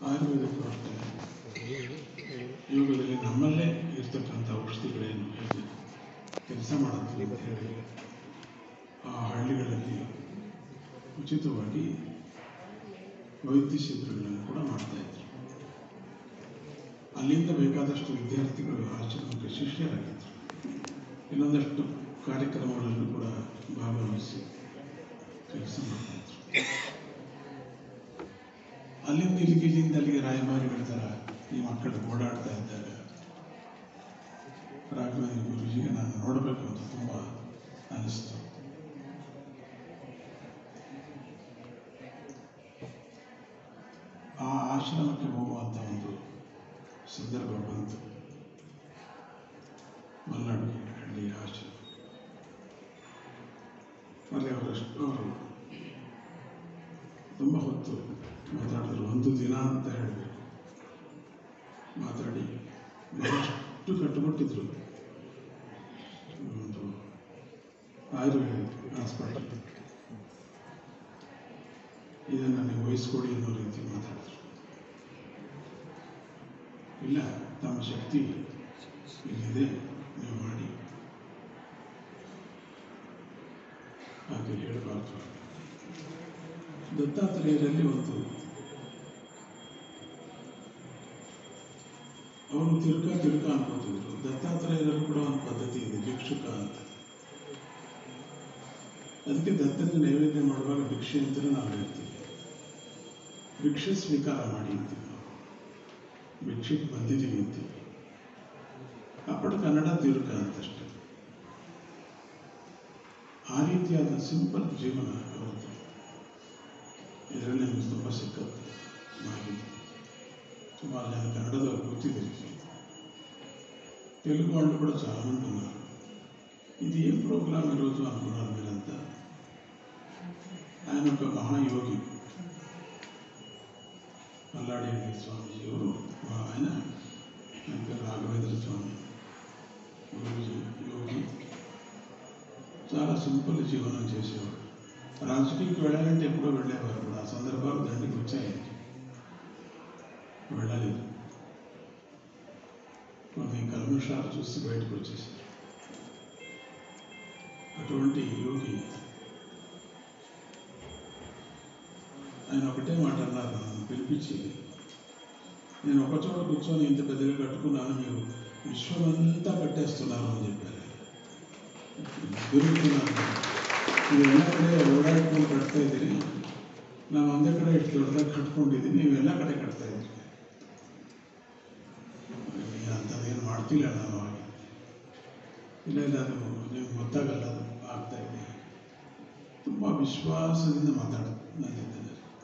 ಆಯುರ್ವೇದಕ್ಕೂ ಅಷ್ಟೇ ಯೋಗದಲ್ಲಿ ನಮ್ಮಲ್ಲೇ ಇರ್ತಕ್ಕಂಥ ಔಷಧಿಗಳೇನು ಹೇಗೆ ಕೆಲಸ ಮಾಡುತ್ತೆ ಅಂತ ಹೇಳಿ ಆ ಹಳ್ಳಿಗಳಲ್ಲಿ ಉಚಿತವಾಗಿ ವೈದ್ಯ ಶಿಬಿರಗಳನ್ನು ಕೂಡ ಮಾಡ್ತಾ ಇದ್ರು ಅಲ್ಲಿಂದ ಬೇಕಾದಷ್ಟು ವಿದ್ಯಾರ್ಥಿಗಳು ಆಶ್ರಮಕ್ಕೆ ಶಿಷ್ಯರಾಗಿದ್ದರು ಇನ್ನೊಂದಷ್ಟು ಕಾರ್ಯಕ್ರಮಗಳಲ್ಲೂ ಕೂಡ ಭಾಗವಹಿಸಿ ಕೆಲಸ ಮಾಡ್ತಾ ಇದ್ರು ಅಲ್ಲಿಂದ ಇಲ್ಲಿಗೆ ಇಲ್ಲಿಂದ ಅಲ್ಲಿಗೆ ರಾಯಭಾರಿಗಳ ಥರ ಈ ಮಕ್ಕಳು ಓಡಾಡ್ತಾ ಇದ್ದಾಗ ರಾಘವೇಂದ್ರ ಗುರುಜಿಗೆ ನಾನು ನೋಡಬೇಕು ಅಂತ ತುಂಬ ಅನಿಸ್ತು ಆ ಆಶ್ರಮಕ್ಕೆ ಹೋಗುವಂಥ ಒಂದು ಸಂದರ್ಭ ಬಂತು ಮಲ್ನಾಡು ಹಳ್ಳಿಯ ಆಶ್ರಮ ಅಲ್ಲಿ ಅವರಷ್ಟು ಅವರು ತುಂಬ ಹೊತ್ತು ಮಾತಾಡಿದ್ರು ಒಂದು ದಿನ ಅಂತ ಹೇಳಬೇಕು ಮಾತಾಡಿ ಬಹಳಷ್ಟು ಕಟ್ಟುಕೊಟ್ಟಿದ್ರು ಒಂದು ಆಯುರ್ವೇದ ಹಾಸ್ಪಿಟಲ್ ಇದನ್ನು ನೀವು ವಹಿಸ್ಕೊಡಿ ಅನ್ನೋ ರೀತಿ ಮಾತಾಡಿದ್ರು ಇಲ್ಲ ತಮ್ಮ ಶಕ್ತಿ ಇಲ್ಲಿದೆ ನೀವು ಮಾಡಿ ಹಾಗೆ ಹೇಳಬಾರ್ದು ದತ್ತಾತ್ರೇಯರಲ್ಲಿ ಒಂದು ಅವರು ತಿರುಕ ತಿರುಕ ಅನ್ಕೋತಿದ್ರು ದತ್ತಾತ್ರೇಯರಲ್ಲಿ ಕೂಡ ಒಂದು ಪದ್ಧತಿ ಇದೆ ಭಿಕ್ಷುಕ ಅಂತ ಅದಕ್ಕೆ ದತ್ತನಿಗೆ ನೈವೇದ್ಯ ಮಾಡುವಾಗ ಭಿಕ್ಷೆ ಅಂತಲೇ ನಾವು ಹೇಳ್ತೀವಿ ಭಿಕ್ಷೆ ಸ್ವೀಕಾರ ಮಾಡಿ ಅಂತೀವಿ ನಾವು ಭಿಕ್ಷೆಗೆ ಬಂದಿದ್ದೀವಿ ಅಂತೀವಿ ಅಪ್ಪಟ ಕನ್ನಡ ತಿರುಕ ಅಂತಷ್ಟೆ ಆ ರೀತಿಯಾದ ಸಿಂಪಲ್ ಜೀವನ ಅವರದ್ದು ಇದರಲ್ಲಿ ನಮಗೆ ತುಂಬ ಸಿಕ್ಕತ್ತೆ ಮಾಹಿತಿ ಸುಮಾರು ಜನ ಕನ್ನಡದವ್ರು ಗೊತ್ತಿದೆ తెలుగు వాళ్ళు కూడా చాలా మంది ఉన్నారు ఇది ఏం ప్రోగ్రామ్ ఈరోజు అనుకున్నారు మీరంతా ఆయన ఒక మహాయోగి మల్లాడి స్వామీజీ ఎవరు మా ఆయన ఆయన పేరు రాఘవేంద్ర స్వామి గురూజీ యోగి చాలా సింపుల్ జీవనం చేసేవాడు రాజకీయకి వెళ్ళాలంటే ఎప్పుడో వెళ్ళేవారు కూడా ఆ సందర్భాలు దండికి వచ్చాయి వెళ్ళలేదు కొన్ని కల్మషాలు చూసి బయటకు వచ్చేసారు అటువంటి యోగి ఆయన ఒకటే మాట అన్నారు నన్ను పిలిపించి నేను ఒక చోట కూర్చొని ఇంత పెద్దగా కట్టుకున్నాను మీరు విశ్వమంతా కట్టేస్తున్నారు అని చెప్పారు ತಿರುಗುತ್ತಾರೆ ನೀವೆಲ್ಲ ಕಡೆ ಓಡಾಡ್ಕೊಂಡು ಕಟ್ತಾ ಇದ್ದೀರಿ ನಾನು ಒಂದೇ ಕಡೆ ಇಷ್ಟು ದೊಡ್ಡದಾಗಿ ಕಟ್ಕೊಂಡಿದ್ದೀನಿ ನೀವೆಲ್ಲ ಕಡೆ ಕಟ್ತಾ ಇದ್ದೀರಿ ನಿಮಗೆ ಅಂಥದ್ದೇನು ಮಾಡ್ತಿಲ್ಲ ನಾನು ಹಾಗೆ ಇಲ್ಲ ಇಲ್ಲ ಅದು ನಿಮ್ಗೆ ಗೊತ್ತಾಗಲ್ಲ ಅದು ಆಗ್ತಾ ಇದೆ ತುಂಬ ವಿಶ್ವಾಸದಿಂದ ಮಾತಾಡ ನಂದಿದ್ದಾರೆ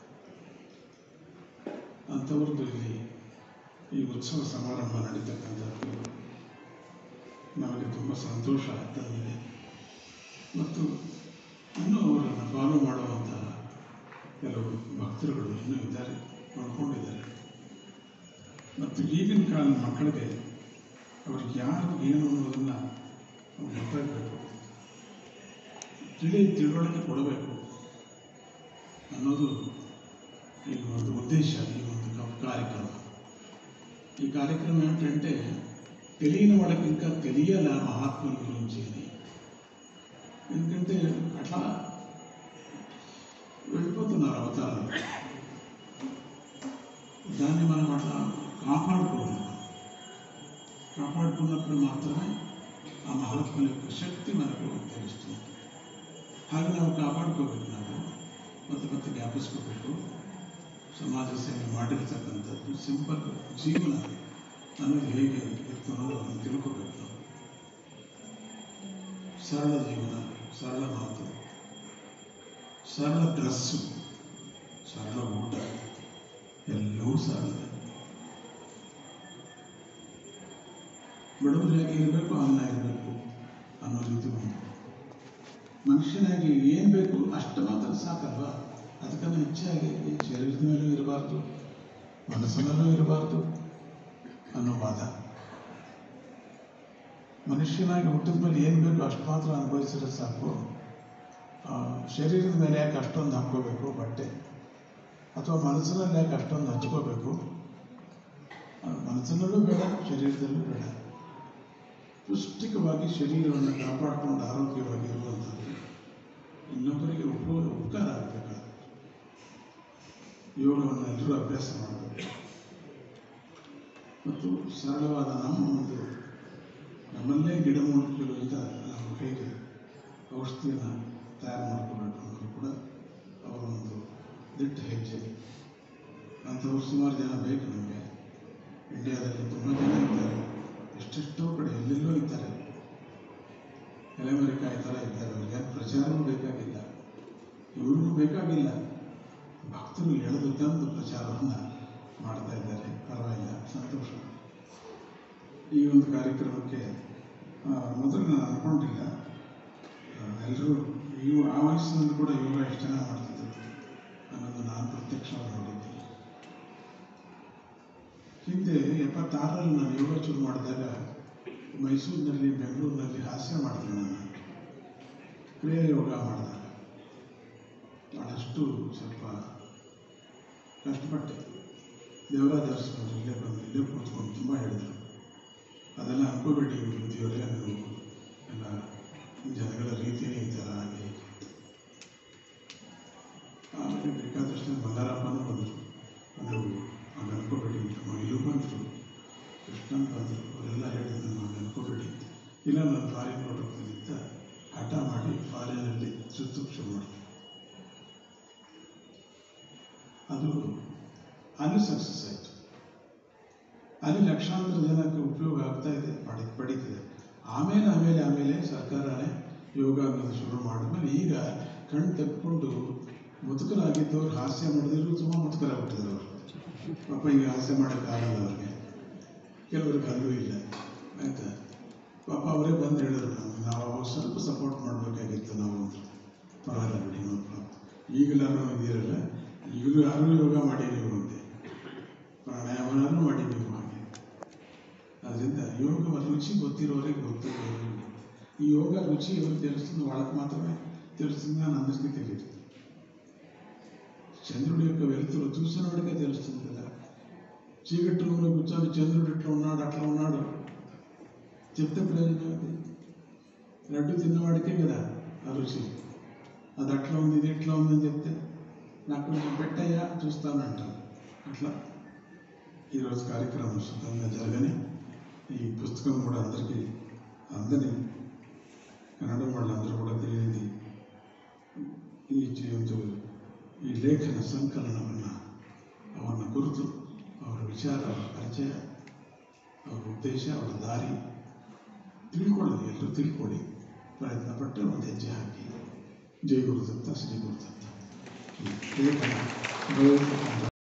ಅಂಥವ್ರದ್ದು ಇಲ್ಲಿ ಈ ಉತ್ಸವ ಸಮಾರಂಭ ನಡೀತಕ್ಕಂಥದ್ದು ನಮಗೆ ತುಂಬ ಸಂತೋಷ ತಂದಿದೆ ಮತ್ತು ಇನ್ನೂ ಅವರನ್ನು ಫಾಲೋ ಮಾಡುವಂಥ ಕೆಲವು ಭಕ್ತರುಗಳು ಇನ್ನೂ ಇದ್ದಾರೆ ನೋಡ್ಕೊಂಡಿದ್ದಾರೆ ಮತ್ತು ಈಗಿನ ಕಾಲದ ಮಕ್ಕಳಿಗೆ ಅವ್ರಿಗೆ ಯಾರು ಏನು ಅನ್ನೋದನ್ನು ಗೊತ್ತಾಗಬೇಕು ತಿಳಿ ತಿಳುವಳಿಕೆ ಕೊಡಬೇಕು ಅನ್ನೋದು ಈ ಒಂದು ಉದ್ದೇಶ ಈ ಒಂದು ಕ- కార్యక్రమ ఈ కార్యక్రమం ఏమిటంటే తెలియని వాళ్ళకి ఇంకా తెలియాల మహాత్ముల గురించి అని ఎందుకంటే అట్లా వెళ్ళిపోతున్నారు అవతారాలు దాన్ని మనం అట్లా కాపాడుకోవాలి కాపాడుకున్నప్పుడు మాత్రమే ఆ మహాత్ముల యొక్క శక్తి మనకు తెలుస్తుంది ಹಾಗೆ ನಾವು ಕಾಪಾಡ್ಕೋಬೇಕು ನಾವು ಮತ್ತೆ ಮತ್ತೆ ಜ್ಞಾಪಿಸ್ಕೋಬೇಕು ಸಮಾಜ ಸೇವೆ ಮಾಡಿರ್ತಕ್ಕಂಥದ್ದು ಸಿಂಪಲ್ ಜೀವನ ಅನ್ನೋದು ಹೇಗೆ ಇತ್ತು ಅನ್ನೋದನ್ನು ತಿಳ್ಕೋಬೇಕು ನಾವು ಸರಳ ಜೀವನ ಸರಳ ಮಾತು ಸರಳ ಡ್ರೆಸ್ಸು ಸರಳ ಊಟ ಎಲ್ಲವೂ ಸರಳ ಬಡವರು ಹೇಗೆ ಇರಬೇಕು ಅನ್ನ ಇರಬೇಕು ಅನ್ನೋ ರೀತಿ ಒಂದು ಮನುಷ್ಯನಾಗಿ ಏನು ಬೇಕು ಅಷ್ಟು ಮಾತ್ರ ಸಾಕಲ್ವಾ ಅದಕ್ಕನ್ನು ಹೆಚ್ಚಾಗಿ ಈ ಶರೀರದ ಮೇಲೂ ಇರಬಾರ್ದು ಮನಸ್ಸಿನಲ್ಲೂ ಇರಬಾರ್ದು ಅನ್ನೋ ವಾದ ಮನುಷ್ಯನಾಗಿ ಹುಟ್ಟಿದ ಮೇಲೆ ಏನು ಬೇಕು ಅಷ್ಟು ಮಾತ್ರ ಅನುಭವಿಸಿದ್ರೆ ಸಾಕು ಆ, ಶರೀರದ ಮೇಲೆ ಯಾಕೆ ಅಷ್ಟೊಂದು ಹಾಕ್ಕೋಬೇಕು ಬಟ್ಟೆ ಅಥವಾ ಮನಸ್ಸಿನಲ್ಲಿ ಯಾಕೆ ಅಷ್ಟೊಂದು ಹಚ್ಕೋಬೇಕು ಅದು ಮನಸ್ಸಿನಲ್ಲೂ ಬೇಡ ಶರೀರದಲ್ಲೂ ಬೇಡ ಪುಷ್ಟಿಕವಾಗಿ ಶರೀರವನ್ನು ಕಾಪಾಡಿಕೊಂಡು ಆರೋಗ್ಯವಾಗಿ ಇರುವಂಥದ್ದು ಇನ್ನೊಬ್ಬರಿಗೆ ಉಪಯೋಗ ಉಪಕಾರ ಆಗಬೇಕಾದ ಯೋಗವನ್ನು ಎಲ್ಲರೂ ಅಭ್ಯಾಸ ಮಾಡಬೇಕು ಮತ್ತು ಸರಳವಾದ ನಮ್ಮ ಒಂದು ನಮ್ಮಲ್ಲೇ ಗಿಡಮೂಲಿಕೆಗಳಿಂದ ನಾವು ಹೇಗೆ ಔಷಧಿಯನ್ನು ತಯಾರು ಮಾಡ್ಕೋಬೇಕು ಅನ್ನೋದು ಕೂಡ ಅವರ ಒಂದು ದಿಟ್ಟ ಹೆಜ್ಜೆ ಅಂಥವ್ರು ಸುಮಾರು ಜನ ಬೇಕು ನಮಗೆ ಇಂಡಿಯಾದಲ್ಲಿ ತುಂಬ ಜನ ಇದ್ದಾರೆ ಎಷ್ಟೆಷ್ಟೋ ಕಡೆ ಎಲ್ಲೆಲ್ಲೋ ಇದ್ದಾರೆ ಎಲೆಮರಿಕಾಯಿ ಥರ ಇದ್ದಾರೆ ಅವ್ರಿಗೆ ಪ್ರಚಾರವೂ ಬೇಕಾಗಿಲ್ಲ ಇವ್ರಿಗೂ ಬೇಕಾಗಿಲ್ಲ ಭಕ್ತರು ಎಳೆದು ತಂದು ಪ್ರಚಾರವನ್ನು ಮಾಡ್ತಾ ಇದ್ದಾರೆ ಪರವಾಗಿಲ್ಲ ಸಂತೋಷ ಈ ಒಂದು ಕಾರ್ಯಕ್ರಮಕ್ಕೆ ಆ, ಮೊದಲು ನಾನು ಅನ್ಕೊಂಡಿಲ್ಲ ಎಲ್ಲರೂ ಈ ಆ ವಯಸ್ಸಿನಲ್ಲಿ ಕೂಡ ಯೋಗ ಎಷ್ಟು ಚೆನ್ನಾಗಿ ಮಾಡ್ತಿದ್ರು ಅನ್ನೋದು ನಾನು ಪ್ರತ್ಯಕ್ಷವಾಗಿ ನೋಡಿದ್ದೆ ಹಿಂದೆ ಎಪ್ಪತ್ತಾರರಲ್ಲಿ ನಾನು ಯೋಗ ಶುರು ಮಾಡಿದಾಗ ಮೈಸೂರಿನಲ್ಲಿ ಬೆಂಗಳೂರಿನಲ್ಲಿ ಹಾಸ್ಯ ಮಾಡಿದೆ ನಾನು ಕ್ರಿಯಾ ಯೋಗ ಮಾಡಿದಾಗ ಭಾಳಷ್ಟು ಸ್ವಲ್ಪ ಕಷ್ಟಪಟ್ಟೆ ದೇವರಾಜ ಅರಸರು ಇಲ್ಲೇ ಬಂದು ಇಲ್ಲೇ ಕೂತ್ಕೊಂಡು ತುಂಬ ಹೇಳಿದರು ಅದೆಲ್ಲ ಅನ್ಕೋಬೇಡಿ ಬುದ್ಧಿಯವರೇ ನೀವು ಎಲ್ಲ ಜನಗಳ ರೀತಿಯೇ ಈ ಥರ ಆಗಿ ಆಮೇಲೆ ಬೇಕಾದಷ್ಟು ಬಂಗಾರಪ್ಪನೂ ಬಂದರು ಅದು ಹಾಗೆ ಅನ್ಕೋಬೇಡಿ ನಮ್ಮ ಇಲ್ಲೂ ಬಂದರು ಕೃಷ್ಣನ್ ಬಂದರು ಅವರೆಲ್ಲ ಹೇಳಿದ್ರು ನಾವು ಅನ್ಕೋಬೇಡಿ ಇಲ್ಲ ನಾನು ಫಾರಿನ್ ಹೊರಟೋಗ್ತೀನಿ ಅಂತ ಹಠ ಮಾಡಿ ಫಾರಿನಲ್ಲಿ ಸುತ್ತಕ್ಕೆ ಶುರು ಮಾಡಿದೆ ಅದು ಅಲ್ಲಿ ಸಕ್ಸಸ್ ಆಯಿತು ಅಲ್ಲಿ ಲಕ್ಷಾಂತರ ಜನಕ್ಕೆ ಉಪಯೋಗ ಆಗ್ತಾ ಇದೆ ಪಡಿ ಪಡೀತಿದೆ ಆಮೇಲೆ ಆಮೇಲೆ ಆಮೇಲೆ ಸರ್ಕಾರನೇ ಯೋಗ ಅನ್ನೋದು ಶುರು ಮಾಡಿದ್ಮೇಲೆ ಈಗ ಕಣ್ಣು ತೆಕ್ಕೊಂಡು ಮುದುಕರಾಗಿದ್ದವ್ರು ಹಾಸ್ಯ ಮಾಡಿದ್ರು ತುಂಬ ಮುದುಕರಾಗ್ಬಿಟ್ಟಿದ್ರು ಅವರು ಪಾಪ ಈಗ ಹಾಸ್ಯ ಮಾಡೋಕ್ಕಾಗಲ್ಲ ಅವ್ರಿಗೆ ಕೆಲವ್ರಿಗೆ ಅಲ್ಲೂ ಇಲ್ಲ ಆಯ್ತಾ ಪಾಪ ಅವರೇ ಬಂದು ಹೇಳಿದ್ರು ನಮ್ಗೆ ನಾವು ಅವಾಗ ಸ್ವಲ್ಪ ಸಪೋರ್ಟ್ ಮಾಡಬೇಕಾಗಿತ್ತು ನಾವು ಅಂತ ಪರವಾಗಿಲ್ಲ ಬಿಡಿ ನೋ ಪ್ರಾಬ್ಲಮ್ ಈಗಲಾರು ಇದೀರಲ್ಲ ಈಗಲೂ ಯಾರೂ ಯೋಗ ಮಾಡಿ ನೀವು ಅಂತೆ ಪ್ರಾಣಾಯಾಮನಾದ್ರೂ ಮಾಡಿ ನೀವು ಹಾಗೆ ಅದರಿಂದ ಯೋಗ ರುಚಿ ಗೊತ್ತಿರೋರಿಗೆ ಗೊತ್ತು ಈ ಯೋಗ ರುಚಿ ಅವರು తెలుస్తుంది వాళ్ళకి మాత్రమే తెలుస్తుంది అని అందరికీ తెలియదు చంద్రుడి యొక్క వెలుతురు చూసిన వాడికే తెలుస్తుంది కదా చీకటి రూమ్లో కూర్చొని చంద్రుడు ఇట్లా ఉన్నాడు అట్లా ఉన్నాడు చెప్తే ప్రయోజనం అది లడ్డు తిన్నవాడికే కదా ఆ రుచి అది అట్లా ఉంది ఇది ఇట్లా ఉందని చెప్తే నాకు కొంచెం పెట్టయ్యా చూస్తానంటాను అట్లా ఈరోజు కార్యక్రమం శుద్ధంగా జరగని ఈ పుస్తకం కూడా అందరికీ అందని కన్నడ వాళ్ళందరూ కూడా తెలియని ಈ ಒಂದು ಈ ಲೇಖನ ಸಂಕಲನವನ್ನು ಅವನ ಕುರಿತು ಅವರ ವಿಚಾರ ಅವರ ಪರಿಚಯ ಅವರ ಉದ್ದೇಶ ಅವರ ದಾರಿ ತಿಳ್ಕೊಳ್ಳಿ ಎಲ್ಲರೂ ತಿಳ್ಕೊಳ್ಳಿ ಪ್ರಯತ್ನ ಪಟ್ಟು ಒಂದು ಹೆಜ್ಜೆ ಹಾಕಿ ಜೈ ಗುರುದತ್ತ ಶ್ರೀ ಗುರುದತ್ತ ಈ ಲೇಖನ ಭಗವಂತ